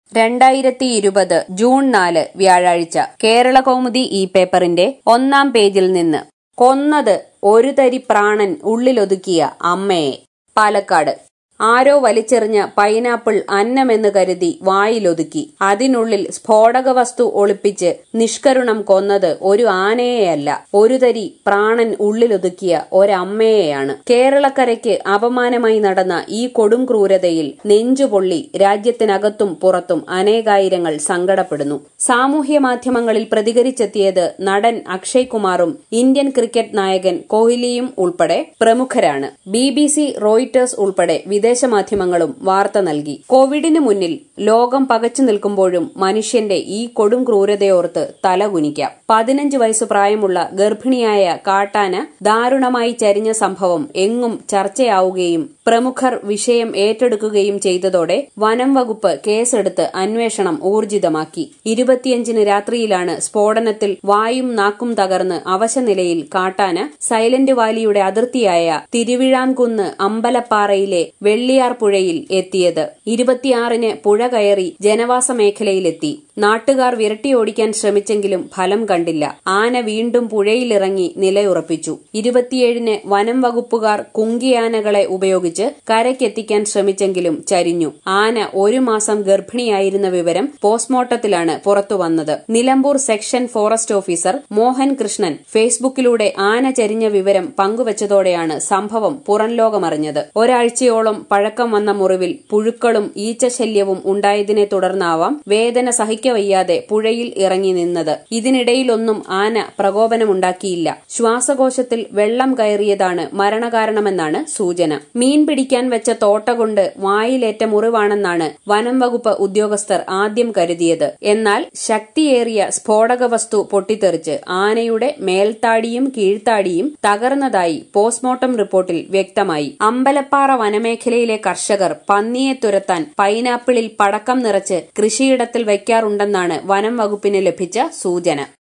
രണ്ടായിരത്തി ഇരുപത് ജൂൺ നാല് വ്യാഴാഴ്ച കേരളകൗമുദി ഈ പേപ്പറിന്റെ ഒന്നാം പേജിൽ നിന്ന് കൊന്നത് ഒരു തരി പ്രാണൻ ഉള്ളിലൊതുക്കിയ അമ്മയെ പാലക്കാട് ആരോ വലിച്ചെറിഞ്ഞ പൈനാപ്പിൾ അന്നമെന്ന് കരുതി വായിലൊതുക്കി അതിനുള്ളിൽ സ്ഫോടക വസ്തു ഒളിപ്പിച്ച് നിഷ്കരുണം കൊന്നത് ഒരു ആനയെയല്ല ഒരു തരി പ്രാണൻ ഉള്ളിലൊതുക്കിയ ഒരമ്മയെയാണ് കേരളക്കരയ്ക്ക് അപമാനമായി നടന്ന ഈ കൊടും ക്രൂരതയിൽ നെഞ്ചുപൊള്ളി രാജ്യത്തിനകത്തും പുറത്തും അനേകായിരങ്ങൾ സങ്കടപ്പെടുന്നു സാമൂഹ്യ മാധ്യമങ്ങളിൽ പ്രതികരിച്ചെത്തിയത് നടൻ അക്ഷയ് കുമാറും ഇന്ത്യൻ ക്രിക്കറ്റ് നായകൻ കോഹ്ലിയും ഉൾപ്പെടെ പ്രമുഖരാണ് ബി ബി സി റോയിറ്റേഴ്സ് ഉൾപ്പെടെ വിദേശ മാധ്യമങ്ങളും വാർത്ത നൽകി കോവിഡിന് മുന്നിൽ ലോകം പകച്ചു നിൽക്കുമ്പോഴും മനുഷ്യന്റെ ഈ കൊടും ക്രൂരതയോർത്ത് തലകുനിക്കാം പതിനഞ്ച് വയസ്സ് പ്രായമുള്ള ഗർഭിണിയായ കാട്ടാന ദാരുണമായി ചരിഞ്ഞ സംഭവം എങ്ങും ചർച്ചയാവുകയും പ്രമുഖർ വിഷയം ഏറ്റെടുക്കുകയും ചെയ്തതോടെ വനം വകുപ്പ് കേസെടുത്ത് അന്വേഷണം ഊർജിതമാക്കി ഇരുപത്തിയഞ്ചിന് രാത്രിയിലാണ് സ്ഫോടനത്തിൽ വായും നാക്കും തകർന്ന് അവശനിലയിൽ കാട്ടാന സൈലന്റ് വാലിയുടെ അതിർത്തിയായ തിരുവിഴാംകുന്ന് അമ്പലപ്പാറയിലെ വെള്ളിയാർ പുഴയിൽ എത്തിയത് ഇരുപത്തിയാറിന് പുഴ കയറി ജനവാസ മേഖലയിലെത്തി നാട്ടുകാർ വിരട്ടിയോടിക്കാൻ ശ്രമിച്ചെങ്കിലും ഫലം കണ്ടില്ല ആന വീണ്ടും പുഴയിലിറങ്ങി നിലയുറപ്പിച്ചു ഇരുപത്തിയേഴിന് വനം വകുപ്പുകാർ കുങ്കിയാനകളെ ഉപയോഗിച്ച് കരയ്ക്കെത്തിക്കാൻ ശ്രമിച്ചെങ്കിലും ചരിഞ്ഞു ആന ഒരു മാസം ഗർഭിണിയായിരുന്ന വിവരം പോസ്റ്റ്മോർട്ടത്തിലാണ് പുറത്തുവന്നത് Nilambur section forest officer Mohan Krishnan ഫേസ്ബുക്കിലൂടെ ആന ചരിഞ്ഞ വിവരം പങ്കുവച്ചതോടെയാണ് സംഭവം പുറംലോകമറിഞ്ഞത് ഒരാഴ്ചയോളം പഴക്കം വന്ന മുറിവിൽ പുഴുക്കളും ഈച്ചശല്യവും ഉണ്ടായതിനെ തുടർന്നാവാം വേദന സഹിക്കവയ്യാതെ പുഴയിൽ ഇറങ്ങി നിന്നത് ഇതിനിടയിലൊന്നും ആന പ്രകോപനമുണ്ടാക്കിയില്ല ശ്വാസകോശത്തിൽ വെള്ളം കയറിയതാണ് മരണകാരണമെന്നാണ് സൂചന മീൻ പിടിക്കാൻ വെച്ച തോട്ട കൊണ്ട് വായിലേറ്റ മുറിവാണെന്നാണ് വനം വകുപ്പ് ഉദ്യോഗസ്ഥർ ആദ്യം കരുതിയത് എന്നാൽ ശക്തിയേറിയ സ്ഫോടക വസ്തു പൊട്ടിത്തെറിച്ച് ആനയുടെ മേൽത്താടിയും കീഴ്ത്താടിയും തകർന്നതായി പോസ്റ്റ്മോർട്ടം റിപ്പോർട്ടിൽ വ്യക്തമായി അമ്പലപ്പാറ വനമേഖലയിലെ കർഷകർ പന്നിയെ തുരത്താൻ പൈനാപ്പിളിൽ പടക്കം നിറച്ച് കൃഷിയിടത്തിൽ വയ്ക്കാറുണ്ടെന്നാണ് വനം വകുപ്പിന് ലഭിച്ച സൂചന